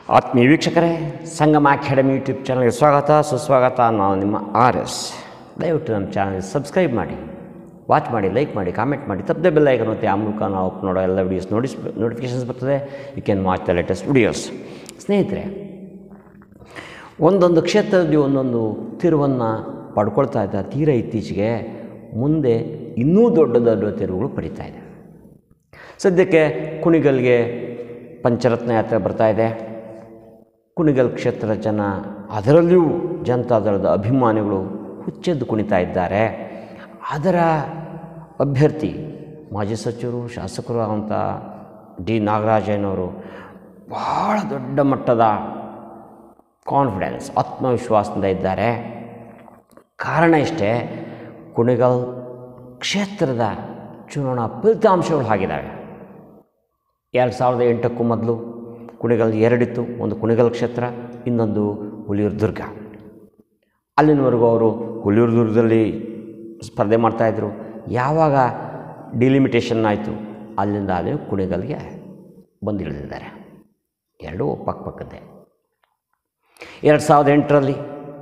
ಆತ್ಮೀಯ ವೀಕ್ಷಕರೇ ಸಂಗಮ academy YouTube ಚಾನಲ್ಗೆ ಸ್ವಾಗತ ಸುಸ್ವಾಗತ ನಾನು ನಿಮ್ಮ ಆರ್ ಎಸ್ ದಯವಿಟ್ಟು ನಮ್ಮ ಚಾನಲ್ಗೆ ಸಬ್ಸ್ಕ್ರೈಬ್ ಮಾಡಿ ವಾಚ್ ಮಾಡಿ ಲೈಕ್ ಮಾಡಿ ಕಾಮೆಂಟ್ ಮಾಡಿ ತಪ್ಪದೆ ಬೆಲ್ ಐಕನ್ ಒತ್ತಿ ಆ ಮೂಲಕ ನಾವು ಅಪ್ ಮಾಡೋ ಎಲ್ಲ ವೀಡಿಯೋಸ್ ನೋಟಿಸ್ ನೋಟಿಫಿಕೇಷನ್ಸ್ ಬರ್ತದೆ you can watch the latest videos ಸ್ನೇಹಿತರೆ ಒಂದೊಂದು ಕ್ಷೇತ್ರದಲ್ಲಿ ಒಂದೊಂದು ತಿರುವನ್ನು ಪಡ್ಕೊಳ್ತಾ ಇದ್ದ ತೀರ ಇತ್ತೀಚೆಗೆ ಮುಂದೆ ಇನ್ನೂ ದೊಡ್ಡ ದೊಡ್ಡ ತಿರುವುಗಳು ಪಡಿತಾ ಇದೆ ಸದ್ಯಕ್ಕೆ ಕುಣಿಗಲ್ಗೆ ಪಂಚರತ್ನ ಯಾತ್ರೆ ಬರ್ತಾ ಇದೆ ಕುಣಿಗಲ್ ಕ್ಷೇತ್ರದ ಜನ ಅದರಲ್ಲಿಯೂ ಜನತಾದಳದ ಅಭಿಮಾನಿಗಳು ಹುಚ್ಚೆದ್ದು ಕುಣಿತಾ ಇದ್ದಾರೆ ಅದರ ಅಭ್ಯರ್ಥಿ ಮಾಜಿ ಸಚಿವರು ಶಾಸಕರು ಆದಂಥ ಡಿ ನಾಗರಾಜಯ್ಯನವರು ಬಹಳ ದೊಡ್ಡ ಮಟ್ಟದ ಕಾನ್ಫಿಡೆನ್ಸ್ ಆತ್ಮವಿಶ್ವಾಸದಿಂದ ಇದ್ದಾರೆ ಕಾರಣ ಇಷ್ಟೇ ಕುಣಿಗಲ್ ಕ್ಷೇತ್ರದ ಚುನಾವಣಾ ಫಲಿತಾಂಶಗಳು ಆಗಿದ್ದಾವೆ ಎರಡು ಸಾವಿರದ ಎಂಟಕ್ಕೂ ಮೊದಲು ಕುಣಿಗಲ್ ಎರಡಿತ್ತು ಒಂದು ಕುಣಿಗಲ್ ಕ್ಷೇತ್ರ ಇನ್ನೊಂದು ಹುಲಿಯೂರು ದುರ್ಗ ಅಲ್ಲಿನವರೆಗೂ ಅವರು ಹುಲಿಯೂರು ದುರ್ಗದಲ್ಲಿ ಸ್ಪರ್ಧೆ ಮಾಡ್ತಾಯಿದ್ರು ಯಾವಾಗ ಡಿಲಿಮಿಟೇಷನ್ ಆಯಿತು ಅಲ್ಲಿಂದ ಅಲ್ಲಿ ಕುಣಿಗಲ್ಗೆ ಬಂದಿಳಿದಿದ್ದಾರೆ ಎರಡೂ ಪಕ್ಕ ಪಕ್ಕದ್ದೇ ಎರಡು ಸಾವಿರದ ಎಂಟರಲ್ಲಿ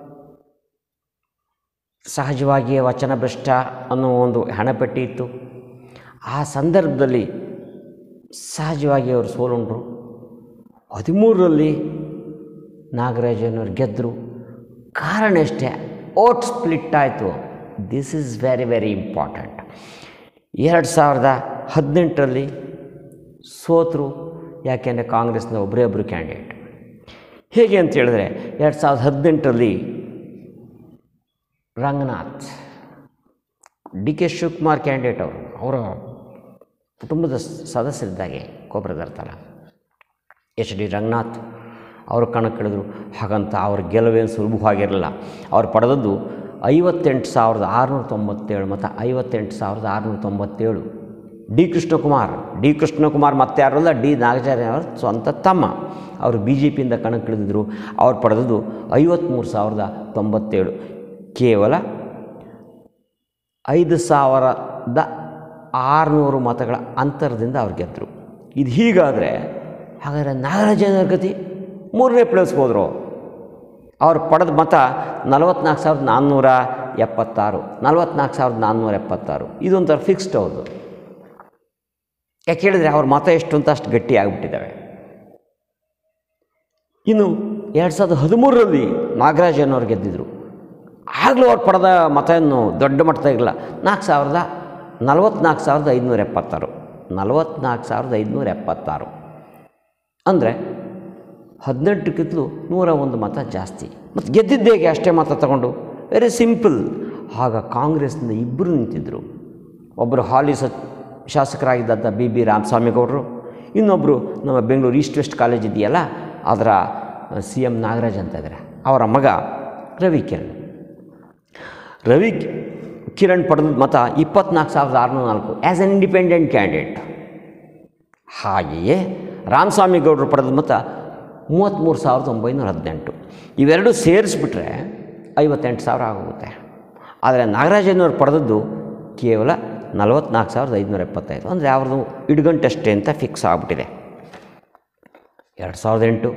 ಸಹಜವಾಗಿಯೇ ವಚನ ಭ್ರಷ್ಟ ಅನ್ನೋ ಒಂದು ಹಣಪಟ್ಟಿ ಇತ್ತು ಆ ಸಂದರ್ಭದಲ್ಲಿ ಸಹಜವಾಗಿ ಅವರು ಸೋಲುಂಡ್ರು ಹದಿಮೂರರಲ್ಲಿ ನಾಗರಾಜನವರು ಗೆದ್ದರು ಕಾರಣ ಎಷ್ಟೇ ಓಟ್ ಸ್ಪ್ಲಿಟ್ ಆಯಿತು this is very very important ಎರಡು ಸಾವಿರದ ಹದಿನೆಂಟರಲ್ಲಿ ಸೋತರು ಯಾಕೆಂದರೆ ಕಾಂಗ್ರೆಸ್ನ ಒಬ್ಬರೇ ಒಬ್ಬರು ಕ್ಯಾಂಡಿಡೇಟ್ ಹೇಗೆ ಅಂತ ಹೇಳಿದ್ರೆ ಎರಡು ಸಾವಿರದ ಹದಿನೆಂಟರಲ್ಲಿ Ranganath D K Shivakumar candidate ಅವರು ಅವರ ಕುಟುಂಬದ ಸದಸ್ಯರಿದ್ದಾಗೆ ಕೊಬ್ಬರದರ್ತಲ್ಲ ಎಚ್ ಡಿ ರಂಗನಾಥ್ ಅವರು ಕಣಕ್ಕಿಳಿದ್ರು ಹಾಗಂತ ಅವ್ರ ಗೆಲುವೇನು ಸುಲಭವಾಗಿರಲಿಲ್ಲ ಅವ್ರು ಪಡೆದದ್ದು ಐವತ್ತೆಂಟು ಸಾವಿರದ ಆರುನೂರ ತೊಂಬತ್ತೇಳು ಮತ್ತು ಐವತ್ತೆಂಟು ಸಾವಿರದ ಆರುನೂರ ತೊಂಬತ್ತೇಳು ಡಿ ಕೃಷ್ಣಕುಮಾರ್ ಡಿ ಕೃಷ್ಣಕುಮಾರ್ ಮತ್ತೆ ಯಾರಲ್ಲ ಡಿ ನಾಗಚಾರ್ಯ ಅವರ ಸ್ವಂತ ತಮ್ಮ ಅವರು ಬಿ ಜೆ ಪಿಯಿಂದ ಕಣಕ್ಕಿಳಿದಿದ್ರು ಅವ್ರು ಪಡೆದದ್ದು ಐವತ್ತ್ಮೂರು ಸಾವಿರದ ತೊಂಬತ್ತೇಳು ಕೇವಲ ಐದು ಸಾವಿರದ ಆರುನೂರು ಮತಗಳ ಅಂತರದಿಂದ ಅವ್ರು ಗೆದ್ದರು ಇದು ಹೀಗಾದರೆ ಹಾಗಾದರೆ ನಾಗರಾಜನವ್ರ ಗತಿ ಮೂರನೇ ಪ್ಲೇಸ್ಗೆ ಹೋದರು ಅವ್ರು ಪಡೆದ ಮತ ನಲವತ್ನಾಲ್ಕು ಸಾವಿರದ ನಾನ್ನೂರ ಎಪ್ಪತ್ತಾರು ನಲವತ್ನಾಲ್ಕು ಸಾವಿರದ ನಾನ್ನೂರ ಎಪ್ಪತ್ತಾರು ಇದೊಂಥರ ಫಿಕ್ಸ್ಡ್ ಹೌದು ಯಾಕೆ ಹೇಳಿದರೆ ಅವ್ರ ಮತ ಎಷ್ಟು ಅಂತ ಅಷ್ಟು ಗಟ್ಟಿ ಆಗಿಬಿಟ್ಟಿದ್ದಾವೆ ಇನ್ನು ಎರಡು ಸಾವಿರದ ಹದಿಮೂರರಲ್ಲಿ ನಾಗರಾಜನವ್ರು ಗೆದ್ದಿದ್ರು ಆಗಲೂ ಅವ್ರು ಪಡೆದ ಮತ ಏನು ದೊಡ್ಡ ಮಟ್ಟದಾಗಿಲ್ಲ ನಾಲ್ಕು ಸಾವಿರದ ನಲವತ್ನಾಲ್ಕು ಸಾವಿರದ ಐದುನೂರ ಎಪ್ಪತ್ತಾರು ನಲವತ್ನಾಲ್ಕು ಸಾವಿರದ ಐದುನೂರ ಎಪ್ಪತ್ತಾರು ಅಂದರೆ ಹದಿನೆಂಟಕ್ಕಿಂತಲೂ ನೂರ ಒಂದು ಮತ ಜಾಸ್ತಿ ಮತ್ತು ಗೆದ್ದಿದ್ದೇಗೆ ಅಷ್ಟೇ ಮತ ತಗೊಂಡು ವೆರಿ ಸಿಂಪಲ್ ಆಗ ಕಾಂಗ್ರೆಸ್ನಿಂದ ಇಬ್ಬರು ನಿಂತಿದ್ದರು ಒಬ್ಬರು ಹಾಲಿ ಸ ಶಾಸಕರಾಗಿದ್ದಂಥ ಬಿ ಬಿ ರಾಮಸ್ವಾಮಿಗೌಡರು ಇನ್ನೊಬ್ಬರು ನಮ್ಮ ಬೆಂಗಳೂರು ಈಸ್ಟ್ ವೆಸ್ಟ್ ಕಾಲೇಜ್ ಇದೆಯಲ್ಲ ಅದರ ಸಿ ಎಮ್ ನಾಗರಾಜ್ ಅಂತ ಇದ್ದಾರೆ ಅವರ ಮಗ ರವಿ ಕಿರಣ್ ರವಿ ಕಿರಣ್ ಪಡೆದ ಮತ ಇಪ್ಪತ್ನಾಲ್ಕು ಸಾವಿರದ ಆರುನೂರ ನಾಲ್ಕು ಆ್ಯಸ್ ಎನ್ ಇಂಡಿಪೆಂಡೆಂಟ್ ಕ್ಯಾಂಡಿಡೇಟ್ ಹಾಗೆಯೇ ರಾಮಸ್ವಾಮಿ ಗೌಡರು ಪಡೆದ ಮತ ಮೂವತ್ತ್ಮೂರು ಸಾವಿರದ ಒಂಬೈನೂರ ಹದಿನೆಂಟು ಇವೆರಡು ಸೇರಿಸ್ಬಿಟ್ರೆ ಐವತ್ತೆಂಟು ಸಾವಿರ ಆಗೋಗುತ್ತೆ ಆದರೆ ನಾಗರಾಜನವ್ರು ಪಡೆದದ್ದು ಕೇವಲ ನಲವತ್ನಾಲ್ಕು ಸಾವಿರದ ಐದುನೂರ ಎಪ್ಪತ್ತೈದು ಅಂದರೆ ಅವ್ರದ್ದು ಇಡುಗಂಟಷ್ಟೇ ಅಂತ ಫಿಕ್ಸ್ ಆಗಿಬಿಟ್ಟಿದೆ ಎರಡು ಸಾವಿರದ ಎಂಟು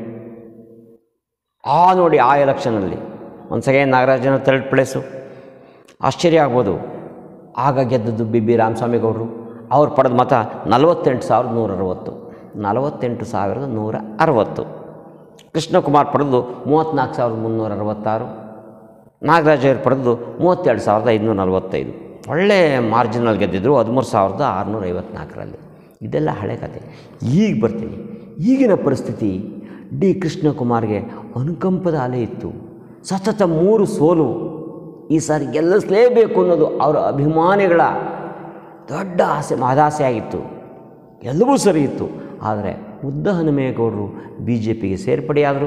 ಆ ನೋಡಿ ಆ ಎಲೆಕ್ಷನಲ್ಲಿ ಒಂದು ಸೆಕೆಂಡ್ ನಾಗರಾಜನ ಥರ್ಡ್ ಪ್ಲೇಸು ಆಶ್ಚರ್ಯ ಆಗ್ಬೋದು ಆಗ ಗೆದ್ದದ್ದು ಬಿ ಬಿ ರಾಮಸ್ವಾಮಿಗೌಡರು ಅವ್ರು ಪಡೆದ ಮತ ನಲವತ್ತೆಂಟು ಸಾವಿರದ ನೂರ ಅರವತ್ತು ನಲವತ್ತೆಂಟು ಸಾವಿರದ ನೂರ ಅರವತ್ತು ಕೃಷ್ಣಕುಮಾರ್ ಪಡೆದು ಮೂವತ್ತ್ನಾಲ್ಕು ಸಾವಿರದ ಮುನ್ನೂರ ಅರವತ್ತಾರು ನಾಗರಾಜಯ್ಯರು ಪಡೆದು ಮೂವತ್ತೆರಡು ಸಾವಿರದ ಐದುನೂರ ನಲವತ್ತೈದು ಒಳ್ಳೆ ಮಾರ್ಜಿನಲ್ಲಿ ಗೆದ್ದಿದ್ರು ಹದಿಮೂರು ಸಾವಿರದ ಆರುನೂರ ಐವತ್ನಾಲ್ಕರಲ್ಲಿ ಇದೆಲ್ಲ ಹಳೆ ಕತೆ ಈಗ ಬರ್ತೀನಿ ಈಗಿನ ಪರಿಸ್ಥಿತಿ ಡಿ ಕೃಷ್ಣಕುಮಾರ್ಗೆ ಅನುಕಂಪದ ಅಲೆ ಇತ್ತು ಸತತ ಮೂರು ಸೋಲು ಈ ಸಾರಿ ಗೆಲ್ಲಿಸಲೇಬೇಕು ಅನ್ನೋದು ಅವರ ಅಭಿಮಾನಿಗಳ ದೊಡ್ಡ ಆಸೆ ಮಹದಾಸೆ ಆಗಿತ್ತು ಎಲ್ಲವೂ ಸರಿ ಇತ್ತು ಆದರೆ ಮುದ್ದ ಹನುಮೇಗೌಡರು ಬಿ ಜೆ ಪಿಗೆ ಸೇರ್ಪಡೆಯಾದರು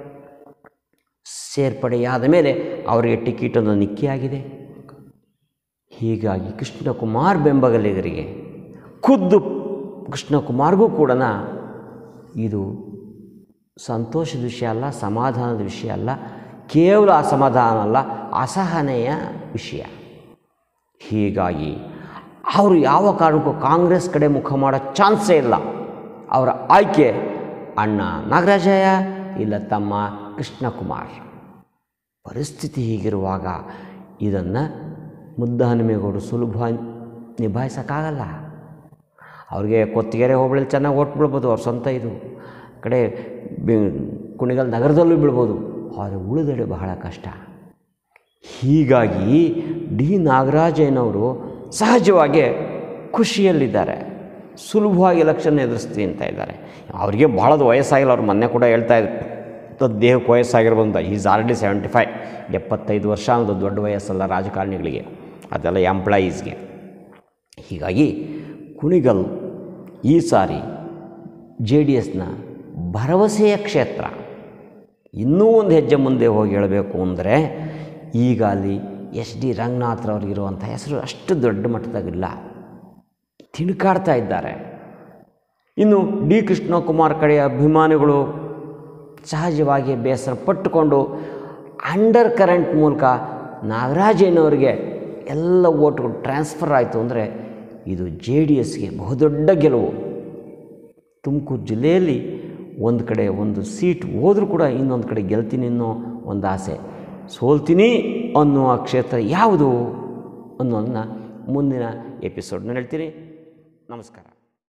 ಸೇರ್ಪಡೆಯಾದ ಮೇಲೆ ಅವರಿಗೆ ಟಿಕೆಟನ್ನು ನಿಕ್ಕಿಯಾಗಿದೆ ಹೀಗಾಗಿ ಕೃಷ್ಣಕುಮಾರ್ ಬೆಂಬಲಿಗರಿಗೆ ಖುದ್ದು ಕೃಷ್ಣಕುಮಾರ್ಗೂ ಕೂಡ ಇದು ಸಂತೋಷದ ವಿಷಯ ಅಲ್ಲ ಸಮಾಧಾನದ ವಿಷಯ ಅಲ್ಲ ಕೇವಲ ಅಸಮಾಧಾನ ಅಲ್ಲ ಅಸಹನೆಯ ವಿಷಯ ಹೀಗಾಗಿ ಅವರು ಯಾವ ಕಾರಣಕ್ಕೂ ಕಾಂಗ್ರೆಸ್ ಕಡೆ ಮುಖ ಮಾಡೋ ಚಾನ್ಸೇ ಇಲ್ಲ ಅವರ ಆಯ್ಕೆ ಅಣ್ಣ ನಾಗರಾಜಯ್ಯ ಇಲ್ಲ ತಮ್ಮ ಕೃಷ್ಣಕುಮಾರ್ ಪರಿಸ್ಥಿತಿ ಹೀಗಿರುವಾಗ ಇದನ್ನು ಮುದ್ದಹನುಮೇಗೌಡರು ಸುಲಭ ನಿಭಾಯಿಸೋಕ್ಕಾಗಲ್ಲ ಅವ್ರಿಗೆ ಕೊತ್ತಿಗೆರೆ ಹೋಬಳಿ ಚೆನ್ನಾಗಿ ಓಟ್ ಬೀಳ್ಬೋದು ಅವ್ರ ಸ್ವಂತ ಇದು ಆ ಕಡೆ ಬೆ ಕುಣಿಗಲ್ ನಗರದಲ್ಲೂ ಬೀಳ್ಬೋದು ಆದರೆ ಉಳಿದೆಡೆ ಬಹಳ ಕಷ್ಟ ಹೀಗಾಗಿ ಡಿ ನಾಗರಾಜಯ್ಯನವರು ಸಹಜವಾಗಿ ಖುಷಿಯಲ್ಲಿದ್ದಾರೆ ಸುಲಭವಾಗಿ ಎಲೆಕ್ಷನ್ ಎದುರಿಸ್ತೀನಿ ಅಂತ ಇದ್ದಾರೆ ಅವ್ರಿಗೆ ಭಾಳದು ವಯಸ್ಸಾಗಿಲ್ಲ ಅವ್ರು ಮೊನ್ನೆ ಕೂಡ ಹೇಳ್ತಾ ಇದ್ರು ದೇಹಕ್ಕೆ ವಯಸ್ಸಾಗಿರ್ಬೋದು ಅಂತ ಈಸ್ ಆಲ್ರೆಡಿ ಸೆವೆಂಟಿ ಫೈವ್ ಎಪ್ಪತ್ತೈದು ವರ್ಷ ಅನ್ನೋದು ದೊಡ್ಡ ವಯಸ್ಸಲ್ಲ ರಾಜಕಾರಣಿಗಳಿಗೆ ಅದೆಲ್ಲ ಎಂಪ್ಲಾಯೀಸ್ಗೆ ಹೀಗಾಗಿ ಕುಣಿಗಲ್ ಈ ಸಾರಿ ಜೆ ಡಿ ಎಸ್ನ ಭರವಸೆಯ ಕ್ಷೇತ್ರ ಇನ್ನೂ ಒಂದು ಹೆಜ್ಜೆ ಮುಂದೆ ಹೋಗಿ ಹೇಳಬೇಕು ಅಂದರೆ ಈಗ ಅಲ್ಲಿ ಎಸ್ ಡಿ ರಂಗನಾಥ್ರವ್ರಿಗಿರುವಂಥ ಹೆಸರು ಅಷ್ಟು ದೊಡ್ಡ ಮಟ್ಟದಾಗಿಲ್ಲ ತಿಣುಕಾಡ್ತಾ ಇದ್ದಾರೆ ಇನ್ನು ಡಿ ಕೃಷ್ಣಕುಮಾರ್ ಕಡೆಯ ಅಭಿಮಾನಿಗಳು ಸಹಜವಾಗಿ ಬೇಸರ ಪಟ್ಟುಕೊಂಡು ಅಂಡರ್ ಕರೆಂಟ್ ಮೂಲಕ ನಾಗರಾಜಯ್ಯನವರಿಗೆ ಎಲ್ಲ ಓಟ್ಗಳು ಟ್ರಾನ್ಸ್ಫರ್ ಆಯಿತು ಅಂದರೆ ಇದು ಜೆ ಡಿ ಎಸ್ಗೆ ಬಹುದೊಡ್ಡ ಗೆಲುವು ತುಮಕೂರು ಜಿಲ್ಲೆಯಲ್ಲಿ ಒಂದು ಕಡೆ ಒಂದು ಸೀಟ್ ಹೋದರೂ ಕೂಡ ಇನ್ನೊಂದು ಕಡೆ ಗೆಲ್ತೀನಿ ಅನ್ನೋ ಒಂದು ಆಸೆ ಸೋಲ್ತೀನಿ ಅನ್ನುವ ಕ್ಷೇತ್ರ ಯಾವುದು ಅನ್ನೋದನ್ನ ಮುಂದಿನ ಎಪಿಸೋಡ್ನಲ್ಲಿ ಹೇಳ್ತೀನಿ ನಮಸ್ಕಾರ